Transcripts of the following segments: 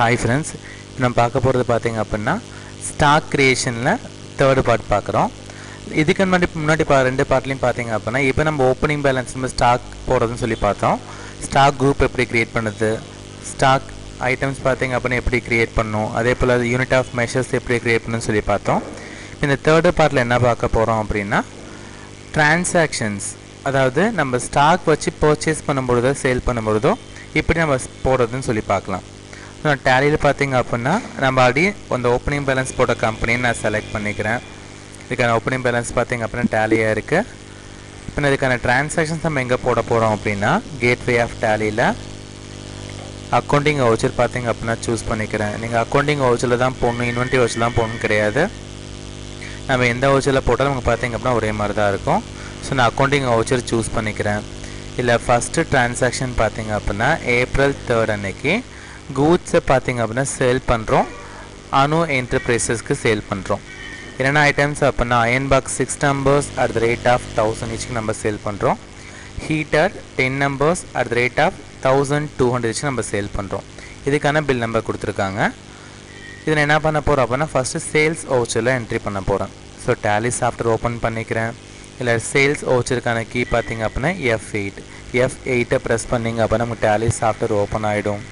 hi friends நம்ம பார்க்க போகிறது பார்த்தீங்க அப்படின்னா ஸ்டாக் கிரியேஷனில் தேர்டு பார்ட் பார்க்குறோம் இதுக்கு முன்னாடி முன்னாடி பா ரெண்டு பார்ட்லையும் பார்த்தீங்க அப்படின்னா இப்போ நம்ம ஓப்பனிங் பேலன்ஸ் நம்ம ஸ்டாக் போடுறதுன்னு சொல்லி பார்த்தோம் ஸ்டாக் குரூப் எப்படி கிரியேட் பண்ணுது ஸ்டாக் ஐட்டம்ஸ் பார்த்தீங்க அப்படின்னா எப்படி கிரியேட் பண்ணும் அதே போல் யூனிட் ஆஃப் மெஷர்ஸ் எப்படி கிரியேட் பண்ணணும்னு சொல்லி பார்த்தோம் இந்த தேர்டு பார்ட்டில் என்ன பார்க்க போகிறோம் அப்படின்னா டிரான்சாக்ஷன்ஸ் அதாவது நம்ம ஸ்டாக் வச்சு பர்ச்சேஸ் பண்ணும்பொழுதோ சேல் பண்ணும்பொழுதோ இப்படி நம்ம போடுறதுன்னு சொல்லி பார்க்கலாம் டேலியில் பார்த்தீங்க அப்படின்னா நம்ம ஆல்ரெடி அந்த ஓப்பனிங் பேலன்ஸ் போட்ட கம்பெனியை நான் செலக்ட் பண்ணிக்கிறேன் இதுக்கான ஓப்பனிங் பேலன்ஸ் பார்த்தீங்க அப்படின்னா டேலியாக இருக்குது இப்போ இதுக்கான டிரான்சாக்ஷன்ஸ் நம்ம எங்கே போட போகிறோம் அப்படின்னா கேட்வே ஆஃப் டேலியில் அக்கௌண்டிங் வவுச்சர் பார்த்தீங்க அப்படின்னா சூஸ் பண்ணிக்கிறேன் நீங்கள் அக்கௌண்டிங் வவுச்சரில் தான் போடணும் இன்வென்ட்ரி வவுச்சர் தான் போடணும் கிடையாது நம்ம எந்த வவுச்சரில் போட்டாலும் நமக்கு பார்த்தீங்க அப்படின்னா ஒரே மாதிரி தான் இருக்கும் ஸோ நான் அக்கௌண்டிங் வவுச்சர் சூஸ் பண்ணிக்கிறேன் இல்லை ஃபஸ்ட்டு டிரான்சாக்ஷன் பார்த்தீங்க அப்படின்னா ஏப்ரல் தேர்ட் அன்னைக்கு கூட்ஸை பார்த்தீங்க அப்படின்னா சேல் பண்ணுறோம் அனு என்டர்பிரைசஸ்க்கு சேல் பண்ணுறோம் என்னென்ன ஐட்டம்ஸ் அப்படின்னா iron box six numbers at the rate of thousand ஈச்சுக்கு நம்ம சேல் பண்ணுறோம் heater ten numbers at the rate of thousand two hundred நம்ம சேல் பண்ணுறோம் இதுக்கான பில் நம்பர் கொடுத்துருக்காங்க இதில் என்ன பண்ண போகிறோம் அப்படின்னா ஃபஸ்ட்டு சேல்ஸ் ஓச்சரில் என்ட்ரி பண்ண போகிறேன் ஸோ டேலி சாஃப்ட்வேர் ஓப்பன் பண்ணிக்கிறேன் இல்லை சேல்ஸ் ஓச்சருக்கான கீ பார்த்தீங்க அப்படின்னா எஃப் எயிட் எஃப் எயிட்டை ப்ரெஸ் பண்ணிங்க அப்படின்னா நமக்கு டேலி சாஃப்ட்வேர் ஓப்பன் ஆகிடும்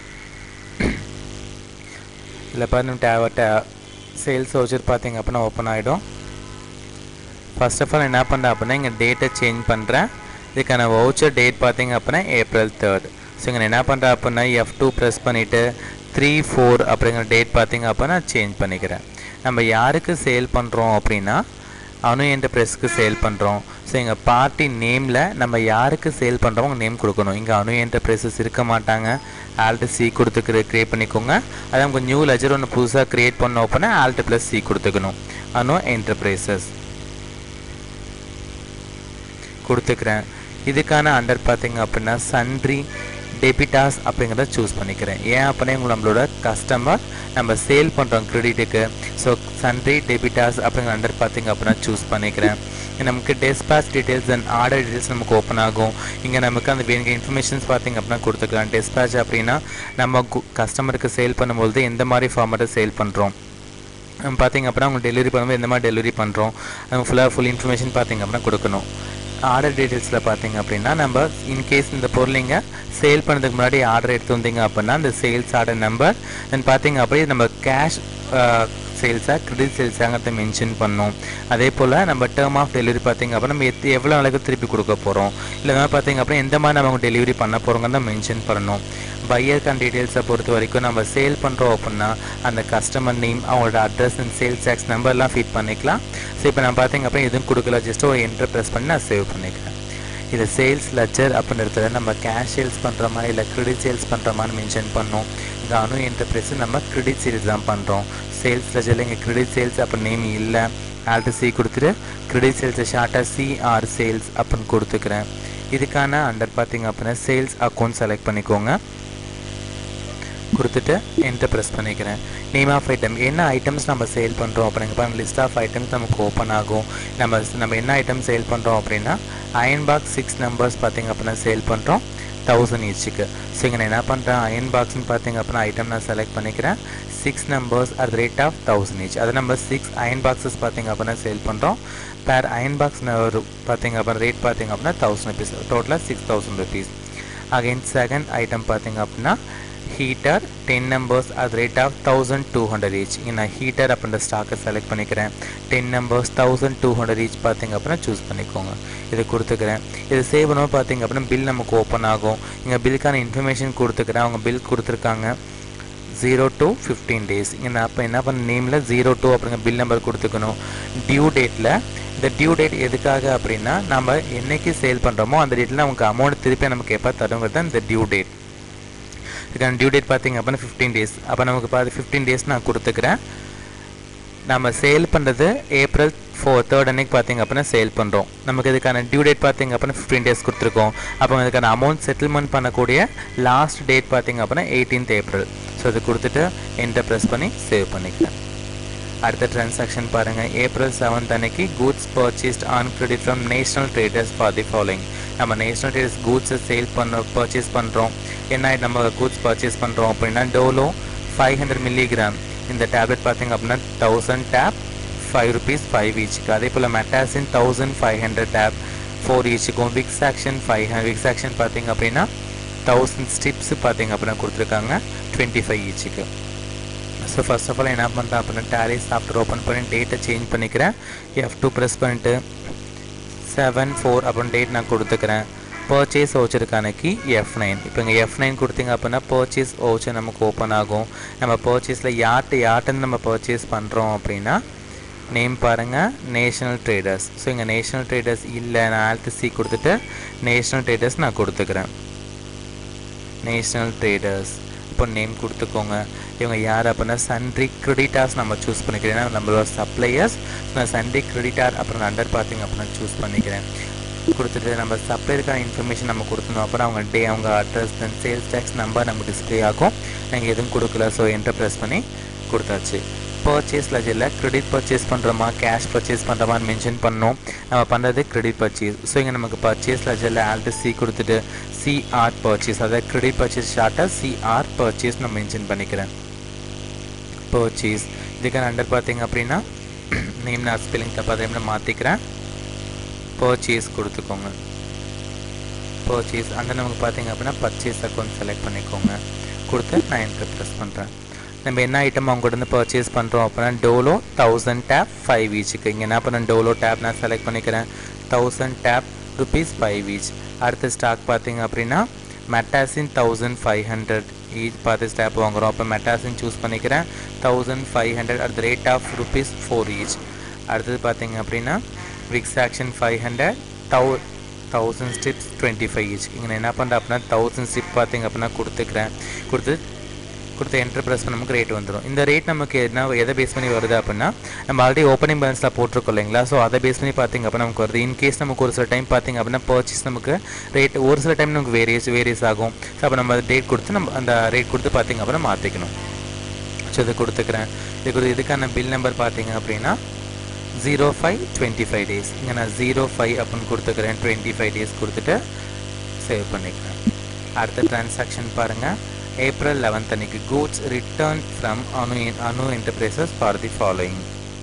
இதில் பாருங்க டே சேல்ஸ் ஓச்சர் பார்த்தீங்க அப்படின்னா ஓப்பன் ஆகிடும் ஃபர்ஸ்ட் ஆஃப் ஆல் என்ன பண்ணுறேன் அப்படின்னா இங்கே டேட்டை சேஞ்ச் பண்ணுறேன் இதுக்கான வவுச்சர் டேட் பார்த்தீங்க அப்படின்னா ஏப்ரல் தேர்ட் ஸோ இங்கே என்ன பண்ணுறேன் அப்படின்னா எஃப் டூ ப்ரெஸ் பண்ணிவிட்டு த்ரீ ஃபோர் அப்படிங்கிற டேட் பார்த்தீங்க அப்படின்னா சேஞ்ச் பண்ணிக்கிறேன் நம்ம யாருக்கு சேல் பண்ணுறோம் அப்படின்னா அனு என்டர்பிரைஸ்க்கு சேல் பண்ணுறோம் ஸோ எங்கள் பார்ட்டி நேமில் நம்ம யாருக்கு சேல் பண்ணுறோமோ நேம் கொடுக்கணும் இங்கே அனு என்டர்பிரைசஸ் இருக்க மாட்டாங்க ஆல்ட்டு சி கொடுத்து க்ரியேட் பண்ணிக்கோங்க அதை நமக்கு நியூ லெஜர் ஒன்று புதுசாக க்ரியேட் பண்ணோம் அப்படின்னா ஆல்ட்டு ப்ளஸ் சி கொடுத்துக்கணும் அனு என்டர்பிரைசஸ் கொடுத்துக்கிறேன் இதுக்கான அண்டர் பார்த்தீங்க அப்படின்னா சன்ட்ரி டெபிட்டாஸ் அப்படிங்கிறத சூஸ் பண்ணிக்கிறேன் ஏன் அப்படின்னா உங்க நம்மளோட கஸ்டமர் நம்ம சேல் பண்ணுறோம் கிரெடிட்டுக்கு ஸோ சன்ட்ரி டெபிட்டாஸ் அப்படிங்கிற அண்டர் பார்த்தீங்க அப்படின்னா சூஸ் பண்ணிக்கிறேன் நமக்கு dispatch details and order details நமக்கு ஓப்பன் ஆகும் இங்கே நமக்கு அந்த வேணுங்க இன்ஃபர்மேஷன்ஸ் பார்த்தீங்க அப்படின்னா கொடுத்துக்கலாம் டெஸ்பாச் அப்படின்னா நம்ம கஸ்டமருக்கு சேல் பண்ணும்போது எந்த மாதிரி ஃபார்மேட்டை சேல் பண்ணுறோம் நம்ம பார்த்தீங்க அப்படின்னா அவங்க டெலிவரி பண்ணும்போது எந்த மாதிரி டெலிவரி பண்ணுறோம் நம்ம ஃபுல்லாக ஃபுல் இன்ஃபர்மேஷன் பார்த்தீங்க அப்படின்னா கொடுக்கணும் ஆர்டர் டீட்டெயில்ஸில் பார்த்தீங்க அப்படின்னா நம்ம இன்கேஸ் இந்த பொருளிங்க சேல் பண்ணதுக்கு முன்னாடி ஆர்டர் எடுத்து வந்தீங்க அப்படின்னா அந்த சேல்ஸ் ஆர்டர் நம்பர் தென் பார்த்தீங்க அப்படி நம்ம கேஷ் சேல்ஸாக கிரெடிட் சேல்ஸாங்கிறத மென்ஷன் பண்ணோம் அதே போல் நம்ம டேர்ம் ஆஃப் டெலிவரி பார்த்தீங்க அப்படின்னா நம்ம எத் எவ்வளோ அளவுக்கு திருப்பி கொடுக்க போகிறோம் இல்லை மாதிரி பார்த்தீங்க அப்படின்னா எந்த மாதிரி நம்ம டெலிவரி பண்ண போகிறோங்கிறத மென்ஷன் பண்ணணும் பையர்க்கான டீட்டெயில்ஸை பொறுத்த வரைக்கும் நம்ம சேல் பண்ணுறோம் அப்படின்னா அந்த கஸ்டமர் நேம் அவங்களோட அட்ரஸ் அண்ட் சேல்ஸ் டேக்ஸ் நம்பர்லாம் ஃபீட் பண்ணிக்கலாம் ஸோ இப்போ நான் பார்த்தீங்க அப்படின்னா எதுவும் கொடுக்கல ஜஸ்ட் ஒரு என்ட்ரு ப்ரெஸ் பண்ணி நான் சேவ் பண்ணிக்கிறேன் இது சேல்ஸ் லெஜர் அப்படின்றத நம்ம கேஷ் சேல்ஸ் பண்ணுற மாதிரி இல்லை கிரெடிட் சேல்ஸ் பண்ணுற மாதிரி மென்ஷன் பண்ணோம் இந்த அனு என்டர்பிரைஸ் நம்ம கிரெடிட் சேல்ஸ் தான் பண்ணுறோம் சேல்ஸ் லெஜரில் இங்கே கிரெடிட் சேல்ஸ் அப்போ நேம் இல்லை ஆல்ட்டு சி கொடுத்துட்டு கிரெடிட் சேல்ஸை ஷார்ட்டாக சிஆர் சேல்ஸ் அப்படின்னு கொடுத்துக்கிறேன் இதுக்கான அண்டர் பார்த்தீங்க அப்படின்னா சேல்ஸ் அக்கௌண்ட் செலக்ட் பண்ணிக்கோங்க கொடுத்துட்டு என்டர் ப்ரெஸ் பண்ணிக்கிறேன் நேம் ஆஃப் ஐட்டம் என்ன ஐட்டம்ஸ் நம்ம சேல் பண்ணுறோம் அப்படிங்க லிஸ்ட் ஆஃப் ஐட்டம்ஸ் நமக்கு ஓப்பன் ஆகும் நம்ம நம்ம என்ன ஐட்டம் சேல் பண்ணுறோம் அப்படின்னா அயன் பாக்ஸ் சிக்ஸ் நம்பர்ஸ் பார்த்தீங்க அப்படின்னா சேல் பண்ணுறோம் தௌசண்ட் ஈச்சுக்கு ஸோ இங்கே நான் என்ன பண்ணுறேன் அயன் பாக்ஸ்னு பார்த்தீங்க அப்படின்னா ஐட்டம் நான் செலக்ட் பண்ணிக்கிறேன் six numbers at rate of thousand each அது நம்ம சிக்ஸ் அயன் பாக்ஸஸ் பார்த்தீங்க அப்படின்னா சேல் பண்ணுறோம் பேர் அயன் பாக்ஸ் பார்த்தீங்க அப்படின்னா ரேட் பார்த்தீங்க அப்படின்னா தௌசண்ட் ருபீஸ் டோட்டலாக six thousand rupees again second item பார்த்தீங்க அப்படின்னா ஹீட்டர் டென் நம்பர்ஸ் அது rate of thousand two hundred each இங்கே நான் ஹீட்டர் அப்படின்ற ஸ்டாக்கை செலக்ட் பண்ணிக்கிறேன் ten numbers thousand two hundred each பார்த்தீங்க அப்படின்னா சூஸ் பண்ணிக்கோங்க இதை கொடுத்துக்கிறேன் இது சேவ் பண்ணுவோம் பார்த்தீங்க அப்படின்னா பில் நமக்கு ஓப்பன் ஆகும் இங்கே பில்லுக்கான இன்ஃபர்மேஷன் கொடுத்துக்கிறேன் அவங்க பில் கொடுத்துருக்காங்க ஜீரோ டு ஃபிஃப்டீன் டேஸ் இங்கே நான் அப்போ என்ன பண்ண நேமில் ஜீரோ டூ அப்படிங்கிற பில் நம்பர் கொடுத்துக்கணும் டியூ டேட்டில் இந்த டியூ டேட் எதுக்காக அப்படின்னா நம்ம என்னைக்கு சேல் பண்ணுறோமோ அந்த டேட்டில் நமக்கு அமௌண்ட் திருப்பி நமக்கு எப்போ தருங்கிறது தான் இந்த டியூ டேட் இதுக்கான டியூ டேட் பார்த்தீங்க அப்படின்னா ஃபிஃப்டீன் டேஸ் அப்போ நமக்கு பார்த்து ஃபிஃப்டீன் டேஸ் நான் கொடுத்துக்கிறேன் நம்ம சேல் பண்ணுறது ஏப்ரல் ஃபோர் தேர்ட் அன்னைக்கு பார்த்தீங்க அப்படின்னா சேல் பண்ணுறோம் நமக்கு இதுக்கான டியூ டேட் பார்த்தீங்க அப்படின்னா ஃபிஃப்டீன் டேஸ் கொடுத்துருக்கோம் அப்போ இதுக்கான அமௌண்ட் செட்டில்மெண்ட் பண்ணக்கூடிய லாஸ்ட் டேட் பார்த்தீங்க அப்படின்னா எயிட்டீன்த் ஏப்ரல் ஸோ இது கொடுத்துட்டு என்டர் ப்ரெஸ் பண்ணி சேவ் பண்ணிக்கிறேன் அடுத்த டிரான்சாக்ஷன் பாருங்கள் ஏப்ரல் செவன்த் அன்னைக்கு goods purchased on credit from national traders for the following நம்ம நேஷனல் ட்ரேடர்ஸ் கூட்ஸை சேல் பண்ண பர்ச்சேஸ் பண்ணுறோம் என்ன நம்ம கூட்ஸ் பர்ச்சேஸ் பண்ணுறோம் அப்படின்னா டோலோ ஃபைவ் ஹண்ட்ரட் மில்லிகிராம் இந்த டேப்லெட் பார்த்தீங்க அப்படின்னா thousand tab five rupees five ஈச்சுக்கு அதே போல் Metacin thousand five hundred tab four ஈச்சுக்கும் Vicks action five Vicks action பார்த்தீங்க அப்படின்னா தௌசண்ட் ஸ்டிப்ஸ் பார்த்தீங்க அப்படின்னா கொடுத்துருக்காங்க டுவெண்ட்டி ஃபைவ் ஈச்சுக்கு ஸோ ஃபர்ஸ்ட் ஆஃப் ஆல் என்ன பண்ணுறேன் அப்படின்னா டேலி சாஃப்ட்வேர் ஓப்பன் பண்ணி டேட்டை சேஞ்ச் பண்ணிக்கிறேன் எஃப் டூ ப்ரெஸ் பண்ணிட்டு செவன் ஃபோர் அப்படின்னு டேட் நான் கொடுத்துக்கிறேன் பர்ச்சேஸ் ஓச்சருக்கான கீ எஃப் நைன் இப்போ இங்கே எஃப் நைன் கொடுத்தீங்க அப்படின்னா பர்ச்சேஸ் ஓச்சர் நமக்கு ஓப்பன் ஆகும் நம்ம பர்ச்சேஸில் யார்கிட்ட யார்கிட்ட நம்ம பர்ச்சேஸ் பண்ணுறோம் அப்படின்னா நேம் பாருங்கள் நேஷனல் ட்ரேடர்ஸ் ஸோ இங்கே நேஷனல் ட்ரேடர்ஸ் இல்லை நான் ஆல்ட் சி கொடுத்துட்டு நேஷனல் ட்ரேடர்ஸ் நான் கொடுத்துக்கிறேன் நேஷனல் ட்ரேடர்ஸ் இப்போ நேம் கொடுத்துக்கோங்க இவங்க யார் அப்படின்னா சன்ட்ரி கிரெடிட்டார்ஸ் நம்ம சூஸ் பண்ணிக்கிறேன் ஏன்னா நம்மளோட சப்ளையர்ஸ் நான் சன்ட்ரி கிரெடிட்டார் அப்புறம் அண்டர் பார்த்தீங்க அப்படின்னா சூஸ் பண்ணிக்கிறேன் கொடுத்துட்டு நம்ம சப்ளையருக்கான இன்ஃபர்மேஷன் நம்ம கொடுத்தணும் அப்புறம் அவங்க டே அவங்க address then sales tax number நம்ம டிஸ்பிளே ஆகும் நாங்கள் எதுவும் கொடுக்கல ஸோ என்டர் ப்ரெஸ் பண்ணி கொடுத்தாச்சு பர்ச்சேஸ் லெஜரில் கிரெடிட் பர்ச்சேஸ் பண்ணுறோமா கேஷ் பர்ச்சேஸ் பண்ணுறோமான்னு மென்ஷன் பண்ணோம் நம்ம பண்ணுறது கிரெடிட் பர்ச்சேஸ் ஸோ இங்கே நமக்கு பர்ச்சேஸ் லெஜரில் ஆல்ட்டு சி கொடுத்துட்டு சிஆர் பர்ச்சேஸ் அதாவது கிரெடிட் பர்ச்சேஸ் ஷார்ட்டாக சிஆர் பர்ச்சேஸ் நான் மென்ஷன் பண்ணிக்கிறேன் பர்ச்சேஸ் இதுக்கான அண்டர் பார்த்தீங்க அப்படின்னா நேம் நான் ஸ்பெல்லிங் தப்பாக டைமில் மாற்றிக்கிறேன் பர்ச்சேஸ் கொடுத்துக்கோங்க பர்ச்சேஸ் அந்த நமக்கு பார்த்தீங்க அப்படின்னா பர்ச்சேஸ் அக்கௌண்ட் செலக்ட் பண்ணிக்கோங்க கொடுத்து நான் என்டர் ப்ரெஸ் பண்ணுறேன் நம்ம என்ன ஐட்டம் அவங்க இருந்து பர்ச்சேஸ் பண்ணுறோம் அப்படின்னா டோலோ தௌசண்ட் டேப் ஃபைவ் ஈச்சுக்கு இங்கே என்ன பண்ண டோலோ டேப் நான் செலக்ட் பண்ணிக்கிறேன் thousand tab rupees five each அடுத்த ஸ்டாக் பார்த்தீங்க அப்படின்னா Metacin thousand five hundred each பார்த்து ஸ்டாப் வாங்குகிறோம் அப்போ மெட்டாசின் சூஸ் பண்ணிக்கிறேன் thousand five hundred at the rate of rupees four each அடுத்தது பார்த்தீங்க அப்படின்னா விக்ஸ் ஆக்ஷன் ஃபைவ் ஹண்ட்ரட் தௌ thousand strips twenty five each இங்கே என்ன பண்ணுறேன் அப்படின்னா தௌசண்ட் ஸ்டிப் பார்த்தீங்க அப்படின்னா கொடுத்துக்கிறேன் கொடுத்து கொடுத்து என்டர் ப்ரெஸ் பண்ண நமக்கு ரேட் வந்துடும் இந்த ரேட் நமக்கு என்ன எதை பேஸ் பண்ணி வருது அப்படின்னா நம்ம ஆல்ரெடி ஓப்பனிங் பேலன்ஸில் போட்டிருக்கோம் இல்லைங்களா ஸோ அதை பேஸ் பண்ணி பார்த்திங்க அப்படின்னா நமக்கு வருது இன்கேஸ் நமக்கு ஒரு சில டைம் பார்த்திங்க அப்படின்னா பர்ச்சேஸ் நமக்கு ரேட் ஒரு சில டைம் நமக்கு வேரியஸ் வேரியஸ் ஆகும் ஸோ அப்போ நம்ம டேட் கொடுத்து நம்ம அந்த ரேட் கொடுத்து பார்த்திங்க அப்படின்னா மாற்றிக்கணும் ஸோ இதை கொடுத்துக்கிறேன் இது கொடுத்து இதுக்கான பில் நம்பர் பார்த்தீங்க அப்படின்னா zero five twenty five days இங்கே நான் ஜீரோ ஃபைவ் அப்படின்னு கொடுத்துக்கிறேன் டுவெண்ட்டி ஃபைவ் டேஸ் கொடுத்துட்டு சேவ் பண்ணிக்கிறேன் அடுத்த டிரான்சாக்ஷன் பாருங்கள் ஏப்ரல் லெவன்த் அன்னைக்கு goods return from Anu Anu enterprises for the following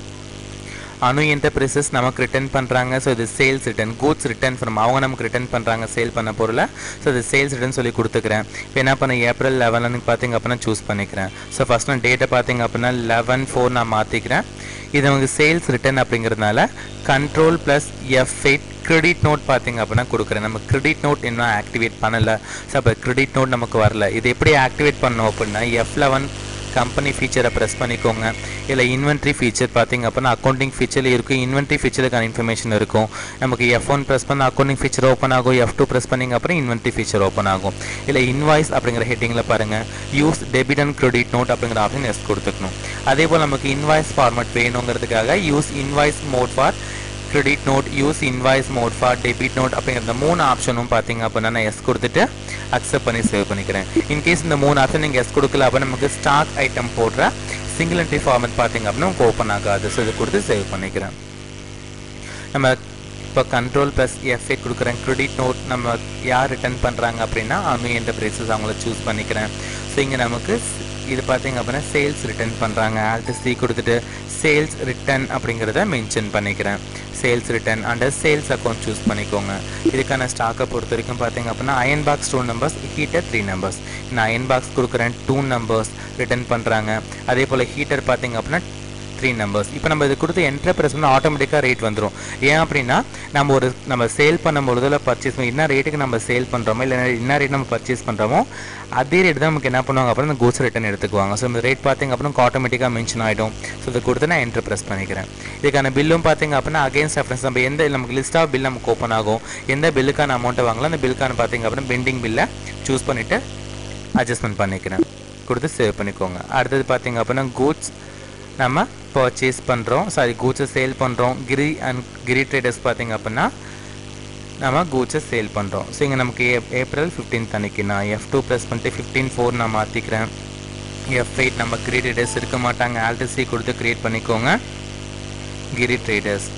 Anu enterprises நமக்கு ரிட்டர்ன் பண்ணுறாங்க ஸோ இது sales return goods return from அவங்க நமக்கு ரிட்டர்ன் பண்ணுறாங்க சேல் பண்ண பொருளை ஸோ இது சேல்ஸ் ரிட்டர்ன் சொல்லி கொடுத்துக்கிறேன் இப்போ என்ன பண்ண ஏப்ரல் லெவன் பார்த்தீங்க அப்படின்னா சூஸ் பண்ணிக்கிறேன் ஸோ ஃபஸ்ட் நான் டேட்டை பார்த்தீங்க அப்படின்னா லெவன் ஃபோர் நான் மாற்றிக்கிறேன் இது நமக்கு சேல்ஸ் ரிட்டர்ன் அப்படிங்கிறதுனால control plus F eight credit note பார்த்தீங்க அப்படின்னா கொடுக்குறேன் நம்ம கிரெடிட் நோட் இன்னும் ஆக்டிவேட் பண்ணலை ஸோ அப்போ கிரெடிட் நோட் நமக்கு வரல இது எப்படி ஆக்டிவேட் பண்ணோம் அப்படின்னா எஃப் லெவன் கம்பெனி ஃபீச்சரை ப்ரெஸ் பண்ணிக்கோங்க இல்லை இன்வென்ட்ரி ஃபீச்சர் பார்த்தீங்க அப்படின்னா அக்கௌண்டிங் ஃபீச்சரில் இருக்கும் இன்வென்ட்ரி ஃபீச்சருக்கான இன்ஃபர்மேஷன் இருக்கும் நமக்கு எஃப் ஒன் ப்ரெஸ் பண்ண அக்கௌண்டிங் ஃபீச்சர் ஓப்பன் ஆகும் எஃப் டூ ப்ரெஸ் பண்ணிங்க அப்புறம் இன்வென்ட்ரி ஃபீச்சர் ஓப்பன் ஆகும் இல்லை இன்வாய்ஸ் அப்படிங்கிற ஹெட்டிங்கில் பாருங்கள் use debit and credit note அப்படிங்கிற ஆப்ஷன் எஸ் கொடுத்துக்கணும் அதே போல் நமக்கு இன்வாய்ஸ் ஃபார்மேட் வேணுங்கிறதுக்காக use invoice mode for credit note use invoice mode for debit note அப்படிங்கிற இந்த மூணு ஆப்ஷனும் பார்த்தீங்க அப்படின்னா நான் எஸ் கொடுத்துட்டு அக்செப்ட் பண்ணி சேவ் பண்ணிக்கிறேன் இன்கேஸ் இந்த மூணு ஆப்ஷன் நீங்கள் எஸ் கொடுக்கல அப்படின்னா நமக்கு ஸ்டாக் ஐட்டம் போடுற சிங்கிள் என்ட்ரி ஃபார்மேட் பார்த்தீங்க அப்படின்னா உங்களுக்கு ஓப்பன் ஆகாது ஸோ இது கொடுத்து சேவ் பண்ணிக்கிறேன் நம்ம இப்போ கண்ட்ரோல் ப்ளஸ் எஃப்ஏ கொடுக்குறேன் கிரெடிட் நோட் நம்ம யார் ரிட்டர்ன் பண்ணுறாங்க அப்படின்னா அனு என்டர்பிரைசஸ் அவங்கள சூஸ் பண்ணிக்கிறேன் ஸோ இங்கே நமக்கு இது பார்த்தீங்க அப்படின்னா சேல்ஸ் ரிட்டர்ன் பண்ணுறாங்க ஆல்ட்டு சி கொடுத்துட்டு சேல்ஸ் ரிட்டர்ன் அப்படிங்கிறத மென்ஷன் பண்ணிக்கிறேன் sales return under sales account choose பண்ணிக்கோங்க இதுக்கான ஸ்டாக்கை பொறுத்த வரைக்கும் பார்த்தீங்க அப்படின்னா iron box two numbers heater three numbers நான் அயன் பாக்ஸ் கொடுக்குறேன் டூ நம்பர்ஸ் ரிட்டர்ன் பண்ணுறாங்க அதே போல் ஹீட்டர் பார்த்தீங்க அப்படின்னா த்ரீ நம்பர்ஸ் இப்போ நம்ம இது கொடுத்து என்ட்ரு ப்ரெஸ் பண்ணால் ஆட்டோமேட்டிக்காக ரேட் வந்துடும் ஏன் அப்படின்னா நம்ம ஒரு நம்ம சேல் பண்ணும்பொழுது இல்லை பர்ச்சேஸ் பண்ணி என்ன ரேட்டுக்கு நம்ம சேல் பண்ணுறோமோ இல்லை என்ன ரேட் நம்ம பர்ச்சேஸ் பண்ணுறோமோ அதே ரேட் தான் நமக்கு என்ன பண்ணுவாங்க அப்புறம் இந்த கூட்ஸ் ரிட்டன் எடுத்துக்குவாங்க ஸோ இந்த ரேட் பார்த்திங்க அப்படின்னா ஆட்டோமேட்டிக்காக மென்ஷன் ஆகிடும் ஸோ இதை கொடுத்து நான் என்ட்ரு ப்ரெஸ் பண்ணிக்கிறேன் இதுக்கான பில்லும் பார்த்திங்க அப்படின்னா அகைன்ஸ்ட் ரெஃபரன்ஸ் நம்ம எந்த நமக்கு லிஸ்ட் ஆஃப் பில் நமக்கு ஓப்பன் ஆகும் எந்த பில்லுக்கான அமௌண்ட்டை வாங்கலாம் அந்த பில்லுக்கான பார்த்திங்க அப்படின்னா பெண்டிங் பில்லை சூஸ் பண்ணிவிட்டு அட்ஜஸ்ட்மெண்ட் பண்ணிக்கிறேன் கொடுத்து சேவ் பண்ணிக்கோங்க அடுத்தது பார்த்திங்க அப்படின்னா கூட்ஸ் நம்ம பர்ச்சேஸ் பண்ணுறோம் சாரி கூட்ஸை சேல் பண்ணுறோம் கிரி அண்ட் கிரி ட்ரேடர்ஸ் பார்த்திங்க அப்படின்னா நம்ம கூட்ஸை சேல் பண்ணுறோம் ஸோ இங்கே நமக்கு ஏ ஏப்ரல் ஃபிஃப்டீன்த் அன்னைக்கு நான் எஃப் டூ ப்ளஸ் பண்ணிட்டு ஃபிஃப்டீன் ஃபோர் நான் மாற்றிக்கிறேன் எஃப் எயிட் நம்ம கிரி ட்ரேடர்ஸ் இருக்க மாட்டாங்க ஆல்ட்டு சி கொடுத்து க்ரியேட் பண்ணிக்கோங்க கிரி ட்ரேடர்ஸ்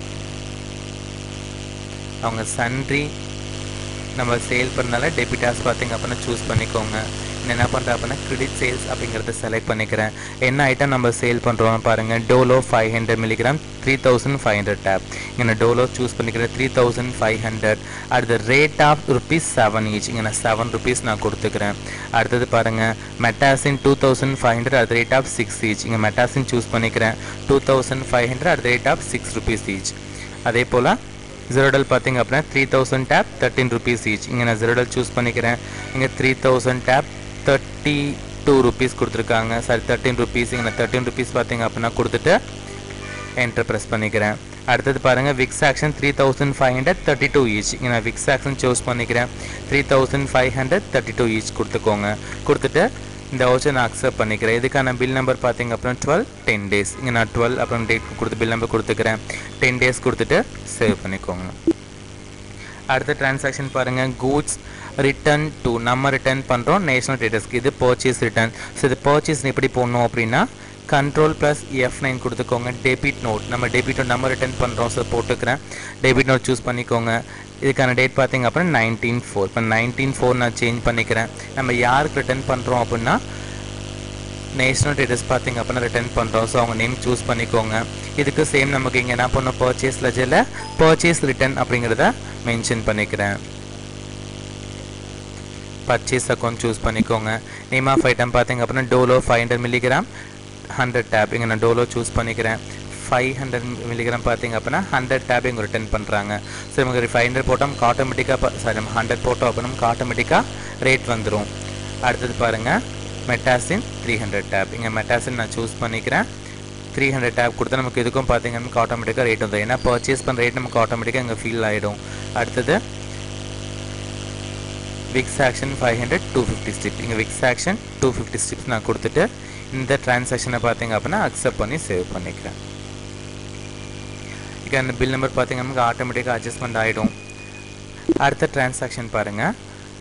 அவங்க சன்ட்ரி நம்ம சேல் பண்ணனால டெபிட்டாஸ் பார்த்திங்க அப்படின்னா சூஸ் பண்ணிக்கோங்க நான் என்ன பண்ணுறேன் அப்படின்னா கிரெடிட் சேல்ஸ் அப்படிங்கிறத செலக்ட் பண்ணிக்கிறேன் என்ன ஐட்டம் நம்ம சேல் பண்ணுறோம் பாருங்கள் Dolo five hundred milligram three thousand five hundred tab இங்கே நான் டோலோ சூஸ் பண்ணிக்கிறேன் த்ரீ தௌசண்ட் ஃபைவ் ஹண்ட்ரட் அடுத்த rate of rupees seven each இங்கே நான் செவன் ருபீஸ் நான் கொடுத்துக்கிறேன் அடுத்தது பாருங்கள் Metacin two thousand five hundred at rate of six each இங்கே மெட்டாசின் சூஸ் பண்ணிக்கிறேன் two thousand five hundred at rate of six rupees each அதே போல் ஜெரோடல் பார்த்தீங்க அப்படின்னா three thousand tab thirteen rupees each இங்கே நான் ஜெரோடல் சூஸ் பண்ணிக்கிறேன் இங்கே three thousand tab thirty two rupees கொடுத்துருக்காங்க சாரி தேர்ட்டின் ருபீஸ் இங்கே நான் தேர்ட்டின் ருபீஸ் பார்த்தீங்க அப்படின்னா கொடுத்துட்டு என்டர் ப்ரெஸ் பண்ணிக்கிறேன் அடுத்தது பாருங்கள் Vicks action three thousand five hundred thirty two each இங்கே நான் விக்ஸ் ஆக்ஷன் சூஸ் பண்ணிக்கிறேன் three thousand five hundred thirty two each கொடுத்துக்கோங்க கொடுத்துட்டு இந்த வவுச்சர் நான் அக்செப்ட் பண்ணிக்கிறேன் இதுக்கான பில் நம்பர் பார்த்தீங்க அப்புறம் டுவெல் டென் டேஸ் இங்கே நான் டுவெல் அப்புறம் டேட் கொடுத்து பில் நம்பர் கொடுத்துக்கிறேன் டென் டேஸ் கொடுத்துட்டு சேவ் பண்ணிக்கோங்க அடுத்த டிரான்சாக்ஷன் பாருங்கள் கூட்ஸ் ரிட்டர்ன் டு நம்ம ரிட்டர்ன் பண்ணுறோம் நேஷனல் ட்ரேடர்ஸ்க்கு இது பர்ச்சேஸ் ரிட்டர்ன் ஸோ இது பர்ச்சேஸ் எப்படி போடணும் அப்படின்னா கண்ட்ரோல் ப்ளஸ் எஃப் நைன் கொடுத்துக்கோங்க டெபிட் நோட் நம்ம டெபிட் நோட் நம்ம ரிட்டர்ன் பண்ணுறோம் ஸோ போட்டுக்கிறேன் டெபிட் நோட் சூஸ் பண்ணிக்கோங்க இதுக்கான டேட் பார்த்தீங்க அப்படின்னா நைன்டீன் ஃபோர் இப்போ நைன்டீன் ஃபோர் நான் சேஞ்ச் பண்ணிக்கிறேன் நம்ம யாருக்கு ரிட்டர்ன் பண்ணுறோம் அப்படின்னா நேஷனல் ட்ரேடர்ஸ் பார்த்தீங்க அப்படின்னா ரிட்டர்ன் பண்ணுறோம் ஸோ அவங்க நேம் சூஸ் பண்ணிக்கோங்க இதுக்கு சேம் நமக்கு இங்கே என்ன பண்ணோம் பர்ச்சேஸ் லெஜரில் பர்ச்சேஸ் ரிட்டர்ன் அப்படிங்கிறத மென்ஷன் பண்ணிக்கிறேன் பர்ச்சேஸ் அக்கௌண்ட் சூஸ் பண்ணிக்கோங்க நேம் ஆஃப் ஐட்டம் பார்த்தீங்க அப்படின்னா Dolo five hundred milligram hundred tab இங்கே நான் டோலோ சூஸ் பண்ணிக்கிறேன் ஃபைவ் ஹண்ட்ரட் மில்லிகிராம் பார்த்தீங்க அப்படின்னா ஹண்ட்ரட் டேப் இங்கே ரிட்டர்ன் பண்ணுறாங்க ஸோ நமக்கு ஃபைவ் ஹண்ட்ரட் போட்டோம் நமக்கு ஆட்டோமேட்டிக்காக சாரி நம்ம ஹண்ட்ரட் போட்டோம் அப்படின்னா நமக்கு ஆட்டோமேட்டிக்காக ரேட் வந்துடும் அடுத்தது பாருங்கள் மெட்டாசின் த்ரீ ஹண்ட்ரட் டேப் இங்கே மெட்டாசின் நான் சூஸ் பண்ணிக்கிறேன் த்ரீ ஹண்ட்ரட் டேப் கொடுத்தா நமக்கு இதுக்கும் பார்த்தீங்கன்னா நமக்கு ஆட்டோமேட்டிக்காக ரேட் வந்துடும் ஏன்னா பர்ச்சேஸ் பண்ணுற ரேட் நமக்கு ஆட்டோமேட்டிக்காக இங்கே ஃபீல் ஆகிடும் அடுத்தது Vicks action five hundred two fifty strip இங்கே Vicks action two fifty strips நான் கொடுத்துட்டு இந்த டிரான்சாக்ஷனை பார்த்தீங்க அப்படின்னா அக்செப்ட் பண்ணி சேவ் பண்ணிக்கிறேன் இங்கே அந்த பில் நம்பர் பார்த்தீங்கன்னா நமக்கு ஆட்டோமேட்டிக்காக அட்ஜஸ்ட்மெண்ட் ஆகிடும் அடுத்த டிரான்சாக்ஷன் பாருங்கள்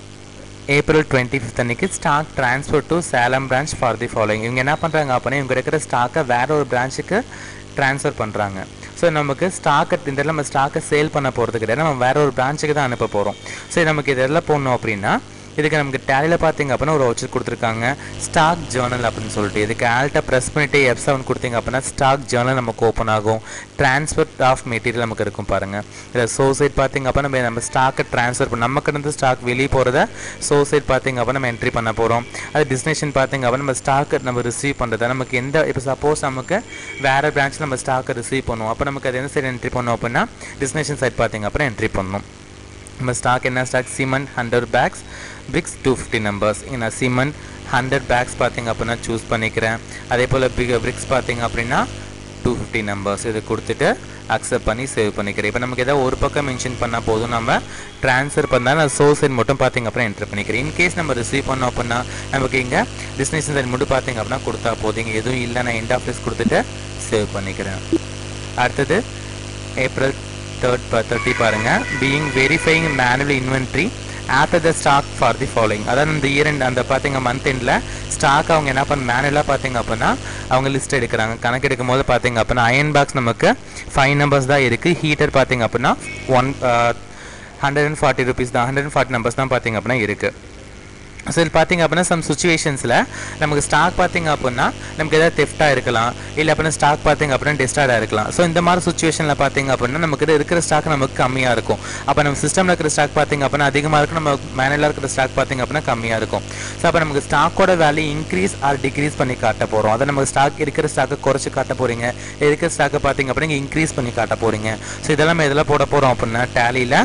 ஏப்ரல் டுவெண்ட்டி ஃபிஃப்த் அன்னைக்கு stock transfer to Salem branch for the following இவங்க என்ன பண்ணுறாங்க அப்படின்னா இவங்க இருக்கிற ஸ்டாக்கை வேற ஒரு பிரான்ச்சுக்கு ட்ரான்ஸ்ஃபர் பண்ணுறாங்க ஸோ நமக்கு ஸ்டாக்கை இந்த இடத்துல நம்ம ஸ்டாக்கை சேல் பண்ண போகிறது கிடையாது நம்ம வேற ஒரு பிரான்ச்சுக்கு தான் அனுப்ப போகிறோம் ஸோ நமக்கு இதெல்லாம் போடணும் அப்படின்னா இதுக்கு நமக்கு டேலியில் பார்த்தீங்க அப்படின்னா ஒரு வவுச்சர் கொடுத்துருக்காங்க ஸ்டாக் ஜேர்னல் அப்படின்னு சொல்லிட்டு இதுக்கு ஆல்ட்டை ப்ரெஸ் பண்ணிட்டு எஃப் செவன் கொடுத்தீங்க அப்படின்னா ஸ்டாக் ஜேர்னல் நமக்கு ஓப்பன் ஆகும் ட்ரான்ஸ்ஃபர் ஆஃப் மெட்டீரியல் நமக்கு இருக்கும் பாருங்கள் இதில் சோசைட் பார்த்தீங்க அப்படின்னா நம்ம நம்ம ஸ்டாக்கை ட்ரான்ஸ்ஃபர் பண்ண நமக்கு இருந்து ஸ்டாக் வெளியே போகிறத சோசைட் பார்த்தீங்க அப்படின்னா நம்ம என்ட்ரி பண்ண போகிறோம் அது டிஸ்டினேஷன் பார்த்தீங்க அப்படின்னா நம்ம ஸ்டாக்கை நம்ம ரிசீவ் பண்ணுறது நமக்கு எந்த இப்போ சப்போஸ் நமக்கு வேறு பிரான்ச்சில் நம்ம ஸ்டாக்கை ரிசீவ் பண்ணுவோம் அப்போ நமக்கு அது எந்த சைடு என்ட்ரி பண்ணோம் அப்படின்னா டிஸ்டினேஷன் சைட் பார்த்தீங்க அப்படின்னா என்ட்ரி பண்ணணும் நம்ம ஸ்டாக் என்ன stock cement hundred bags bricks two fifty numbers இங்கே நான் சிமெண்ட் ஹண்ட்ரட் பேக்ஸ் பார்த்தீங்க அப்படின்னா சூஸ் பண்ணிக்கிறேன் அதே போல் பிக் பிரிக்ஸ் பார்த்தீங்க அப்படின்னா டூ ஃபிஃப்டி நம்பர்ஸ் இது கொடுத்துட்டு அக்செப்ட் பண்ணி சேவ் பண்ணிக்கிறேன் இப்போ நமக்கு ஏதாவது ஒரு பக்கம் மென்ஷன் பண்ணால் போதும் நம்ம ட்ரான்ஸ்ஃபர் பண்ணால் நான் சோர்ஸ் சைட் மட்டும் பார்த்தீங்க அப்புறம் என்ட்ரு பண்ணிக்கிறேன் இன்கேஸ் நம்ம ரிசீவ் பண்ணோம் அப்படின்னா நமக்கு இங்கே டிஸ்டினேஷன் சைட் மட்டும் பார்த்தீங்க அப்படின்னா கொடுத்தா போதும் இங்கே எதுவும் இல்லை நான் எண்ட் ஆஃபீஸ் கொடுத்துட்டு சேவ் பண்ணிக்கிறேன் அடுத்தது ஏப்ரல் தேர்ட் தேர்ட்டி பாருங்கள் being verifying manual inventory after the stock for the following அதாவது இந்த இயர் end அந்த பார்த்தீங்க மந்த் எண்டில் ஸ்டாக் அவங்க என்ன பண்ண மேனுவலாக பார்த்தீங்க அப்படின்னா அவங்க லிஸ்ட் எடுக்கிறாங்க கணக்கு எடுக்கும் போது பார்த்தீங்க அப்படின்னா அயன் பாக்ஸ் நமக்கு ஃபைவ் நம்பர்ஸ் தான் இருக்குது ஹீட்டர் பார்த்தீங்க அப்படின்னா one hundred and forty rupees தான் ஹண்ட்ரட் அண்ட் ஃபார்ட்டி நம்பர்ஸ் தான் பார்த்தீங்க அப்படின்னா இருக்குது ஸோ இது பார்த்தீங்க அப்படின்னா சம் சுச்சுவேஷன்ஸில் நமக்கு ஸ்டாக் பார்த்தீங்க அப்படின்னா நமக்கு எதாவது தெஃப்டாக இருக்கலாம் இல்லை அப்படின்னா ஸ்டாக் பார்த்தீங்க அப்படின்னா டெஸ்டார்டாக இருக்கலாம் ஸோ இந்த மாதிரி சுச்சுவேஷனில் பார்த்தீங்க அப்படின்னா நமக்கு இது இருக்கிற ஸ்டாக் நமக்கு கம்மியாக இருக்கும் அப்போ நம்ம சிஸ்டமில் இருக்கிற ஸ்டாக் பார்த்தீங்க அப்படின்னா அதிகமாக இருக்கும் நம்ம மேனுவலாக இருக்கிற ஸ்டாக் பார்த்தீங்க அப்படின்னா கம்மியாக இருக்கும் ஸோ அப்போ நமக்கு ஸ்டாக்கோட வேல்யூ இன்க்ரீஸ் ஆர் டிக்ரீஸ் பண்ணி காட்ட போகிறோம் அதை நமக்கு ஸ்டாக் இருக்கிற ஸ்டாக்கை குறைச்சி காட்ட போகிறீங்க இருக்கிற ஸ்டாக்கை பார்த்தீங்க அப்படின்னா இன்க்ரீஸ் பண்ணி காட்ட போகிறீங்க ஸோ இதெல்லாம் நம்ம எதில் போட போகிறோம் அப்படின்னா டேலியில்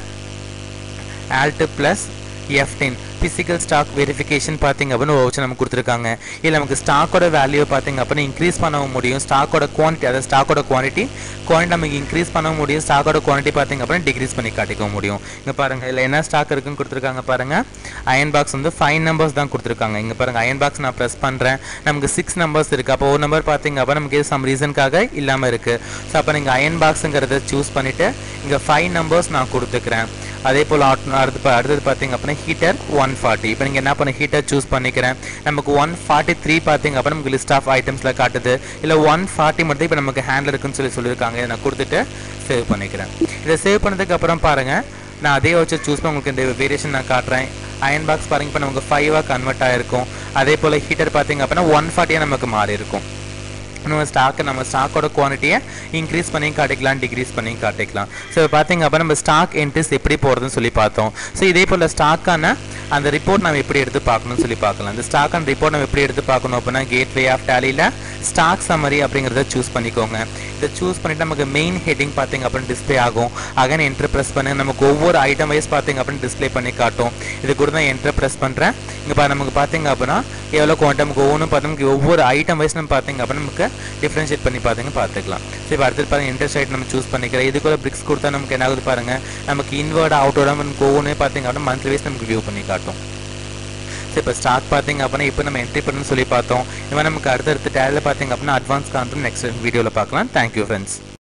alt plus F ten physical stock verification பார்த்தீங்க அப்படின்னு ஒரு வச்சு நமக்கு கொடுத்துருக்காங்க இல்லை நமக்கு ஸ்டாக்கோட வேல்யூ பார்த்தீங்க அப்படின்னா இன்க்ரீஸ் பண்ணவும் முடியும் ஸ்டாக்கோட குவான்டிட்டி அதாவது ஸ்டாக்கோட குவான்டிட்டி குவான்டிட்டி நமக்கு இன்க்ரீஸ் பண்ண முடியும் ஸ்டாக்கோட குவான்டிட்டி பார்த்தீங்க அப்படின்னா டிக்ரீஸ் பண்ணி காட்டிக்கவும் முடியும் இங்கே பாருங்கள் இதில் என்ன ஸ்டாக் இருக்குன்னு கொடுத்துருக்காங்க பாருங்கள் அயன் பாக்ஸ் வந்து ஃபைவ் நம்பர்ஸ் தான் கொடுத்துருக்காங்க இங்கே பாருங்கள் அயன் பாக்ஸ் நான் ப்ரெஸ் பண்ணுறேன் நமக்கு சிக்ஸ் நம்பர்ஸ் இருக்குது அப்போ ஒரு நம்பர் பார்த்தீங்க அப்போ நமக்கு சம் ரீசனுக்காக இல்லாமல் இருக்குது ஸோ அப்போ நீங்கள் அயன் பாக்ஸுங்கிறத சூஸ் பண்ணிவிட்டு இங்கே ஃபைவ் நம்பர்ஸ் நான் கொடுத்துக்கிறேன் அதே போல் அடுத்து பா- அடுத்தது பார்த்தீங்க அப்படின்னா ஹீட்டர் ஒன் ஃபார்ட்டி இப்போ நீங்கள் என்ன பண்ண ஹீட்டர் சூஸ் பண்ணிக்கிறேன் நமக்கு ஒன் ஃபார்ட்டி த்ரீ பார்த்தீங்க அப்படின்னா நமக்கு லிஸ்ட் ஆஃப் ஐட்டம்ஸில் காட்டுது இல்லை ஒன் ஃபார்ட்டி மட்டும் இப்போ நமக்கு ஹேண்டில் இருக்குன்னு சொல்லி சொல்லியிருக்காங்க இதை நான் கொடுத்துட்டு சேவ் பண்ணிக்கிறேன் இதை சேவ் பண்ணதுக்கு அப்புறம் பாருங்கள் நான் அதே வச்சு சூஸ் பண்ணி உங்களுக்கு இந்த வேரியேஷன் நான் காட்டுறேன் அயன் பாக்ஸ் பாருங்க இப்போ நமக்கு ஃபைவாக கன்வெர்ட் ஆயிருக்கும் அதே போல் ஹீட்டர் பார்த்தீங்க அப்படின்னா ஒன் ஃபார்ட்டியாக நமக்கு மாறி இருக்கும் நம்ம ஸ்டாக்கை நம்ம ஸ்டாக்கோட குவான்டிட்டியை இன்க்ரீஸ் பண்ணி காட்டிக்கலாம் டிக்ரீஸ் பண்ணி காட்டிக்கலாம் ஸோ பார்த்தீங்க அப்போ நம்ம ஸ்டாக் என்ட்ரிஸ் எப்படி போகிறதுன்னு சொல்லி பார்த்தோம் ஸோ இதே போல் ஸ்டாக்கான அந்த ரிப்போர்ட் நம்ம எப்படி எடுத்து பார்க்கணும்னு சொல்லி பார்க்கலாம் அந்த ஸ்டாக் அண்ட் ரிப்போர்ட் நம்ம எப்படி எடுத்து பார்க்கணும் அப்படின்னா கேட்வே ஆஃப் டேலியில் ஸ்டாக் சம்மரி அப்படிங்கிறத சூஸ் பண்ணிக்கோங்க இதை சூஸ் பண்ணிட்டு நமக்கு மெயின் ஹெட்டிங் பார்த்தீங்க அப்படின்னு டிஸ்ப்ளே ஆகும் அகைன் என்ட்ரு ப்ரெஸ் பண்ணி நமக்கு ஒவ்வொரு ஐட்டம் வைஸ் பார்த்தீங்க அப்படின்னு டிஸ்ப்ளே பண்ணி காட்டும் இது கூட தான் என்ட்ரு ப்ரெஸ் பண்ணுறேன் இங்கே பா நமக்கு பார்த்தீங்க அப்படின்னா எவ்வளோ குவான்டம் நமக்கு ஒவ்வொன்றும் பார்த்து நமக்கு ஒவ்வொரு ஐட்டம் வைஸ் நம்ம பார்த்தீங்க அப்படின்னா நமக்கு டிஃப்ரென்ஷியேட் பண்ணி பார்த்தீங்க பார்த்துக்கலாம் சரி இப்போ அடுத்தது பாருங்க இன்ட்ரெஸ்ட் ரேட் நம்ம சூஸ் பண்ணிக்கிறேன் இதுக்குள்ள பிரிக்ஸ் கொடுத்தா நமக்கு என்ன ஆகுது பாருங்க நமக்கு இன்வர்ட் அவுட்டோட நமக்கு ஒவ்வொன்றே பார்த்தீங்க அப்படின்னா மந்த்லி வைஸ் நமக்கு வியூ பண்ணி காட்டும் ஸோ இப்போ ஸ்டாக் பார்த்தீங்க அப்படின்னா இப்போ நம்ம என்ட்ரி பண்ணணும்னு சொல்லி பார்த்தோம் இந்த மாதிரி நமக்கு அடுத்தடுத்த டேலில் பார்த்தீங்க அப்படின்னா அட்வான்ஸ் கான்செப்ட் நெக்ஸ்ட் வீடியோவில் பார்க்கலாம் தேங்க்யூ ஃப்ரெண்ட்ஸ்